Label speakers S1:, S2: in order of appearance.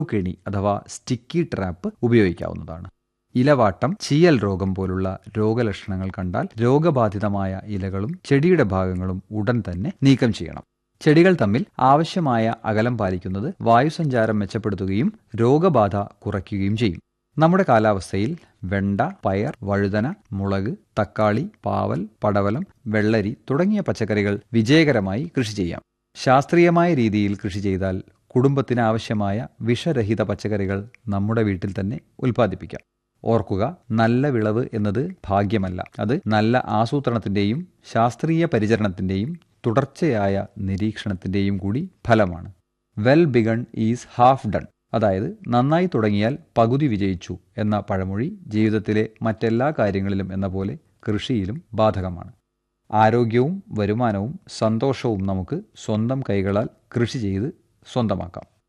S1: കെണി അഥവാ sticky trap ഉപയോഗിക്കാവുന്നതാണ് ഇലവാട്ടം ചീയൽ രോഗം പോലുള്ള രോഗലക്ഷണങ്ങൾ കണ്ടാൽ രോഗബാധിതമായ ഇലകളും ചെടിയുടെ ഭാഗങ്ങളും ഉടൻ തന്നെ നീക്കം ചെയ്യണം ചെടികൾ തമ്മിൽ ആവശ്യമായ അകലം പാലിക്കുന്നത് വായുസഞ്ചാരം മെച്ചപ്പെടുത്തുകയും രോഗബാധ കുറയ്ക്കുകയും ചെയ്യും നമ്മുടെ കാലാവസ്ഥയിൽ വെണ്ട പയർ വഴുതന മുളക് തക്കാളി പാവൽ പടവലം വെള്ളരി തുടങ്ങിയ പച്ചക്കറികൾ വിജയകരമായി കൃഷി ചെയ്യാം ശാസ്ത്രീയമായ രീതിയിൽ കൃഷി ചെയ്താൽ കുടുംബത്തിന് ആവശ്യമായ വിഷരഹിത പച്ചക്കറികൾ നമ്മുടെ വീട്ടിൽ തന്നെ ഉൽപ്പാദിപ്പിക്കാം ഓർക്കുക നല്ല വിളവ് എന്നത് ഭാഗ്യമല്ല അത് നല്ല ആസൂത്രണത്തിന്റെയും ശാസ്ത്രീയ പരിചരണത്തിന്റെയും തുടർച്ചയായ നിരീക്ഷണത്തിന്റെയും കൂടി ഫലമാണ് well begun is half done അതായത് നന്നായി തുടങ്ങിയാൽ പകുതി വിജയിച്ചു എന്ന പഴമൊഴി ജീവിതത്തിലെ മറ്റെല്ലാ കാര്യങ്ങളിലും എന്ന പോലെ കൃഷിയിലും ബാധകമാണ് ആരോഗ്യവും വരുമാനവും സന്തോഷവും നമുക്ക് സ്വന്തം കൈകളാൽ കൃഷി ചെയ്ത് സ്വന്തമാക്കാം